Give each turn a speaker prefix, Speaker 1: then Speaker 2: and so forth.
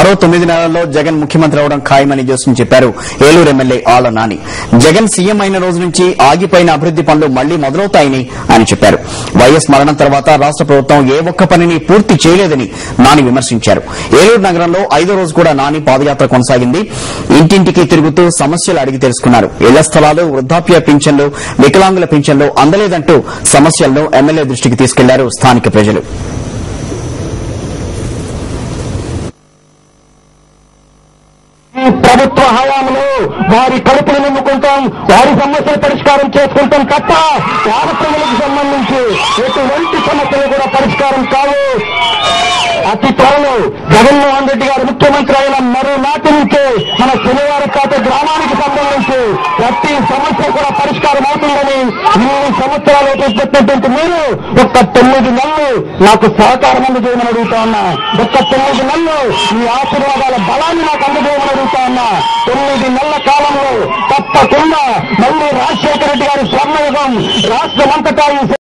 Speaker 1: మరో తొమ్మిది నెలల్లో జగన్ ముఖ్యమంత్రి అవడం ఖాయమని జోస్యం చెప్పారు ఏలూరు ఎమ్మెల్యే ఆళ్ల నాని జగన్ సీఎం అయిన రోజు నుంచి ఆగిపోయిన అభివృద్ది పనులు మళ్లీ మొదలవుతాయని ఆయన చెప్పారు వైఎస్ మరణం తర్వాత రాష్ట ప్రభుత్వం ఏ ఒక్క పనిని పూర్తి చేయలేదని నాని విమర్శించారు ఏలూరు నగరంలో ఐదో రోజు కూడా నాని పాదయాత్ర కొనసాగింది ఇంటింటికి తిరుగుతూ సమస్యలు అడిగి తెలుసుకున్నారు ఇళ్ల స్థలాలు వృద్ధాప్య పింఛన్లు వికలాంగుల పింఛన్లు అందలేదంటూ సమస్యలను ఎమ్మెల్యే దృష్టికి తీసుకెళ్లారు స్థానిక ప్రజలు
Speaker 2: ఈ ప్రభుత్వ హయాంలో వారి కడుపులు నింపుకుంటాం వారి సమస్యలు పరిష్కారం చేసుకుంటాం తప్ప వారసులకు సంబంధించి ఎటువంటి సమస్యలు కూడా పరిష్కారం కావు అతి త్వరలో జగన్మోహన్ రెడ్డి గారు ముఖ్యమంత్రి అయిన మరో నాటి నుంచే మన శనివారపేట గ్రామానికి సంబంధించి ప్రతి సమస్య కూడా పరిష్కారం అవుతుందని ఇన్ని సంవత్సరాలు పెట్టినటువంటి మీరు ఒక్క తొమ్మిది నెలలు నాకు సహకారం అందజేయమని అడుగుతా ఉన్నా ఒక్క తొమ్మిది నెలలు మీ ఆశీర్వాదాల బలాన్ని నాకు అందజేయమని అడుగుతా ఉన్నా తొమ్మిది నెలల కాలంలో తప్పకుండా మళ్ళీ రాజశేఖర రెడ్డి గారి స్వర్ణయుగం రాష్ట్రమంతటా ఈ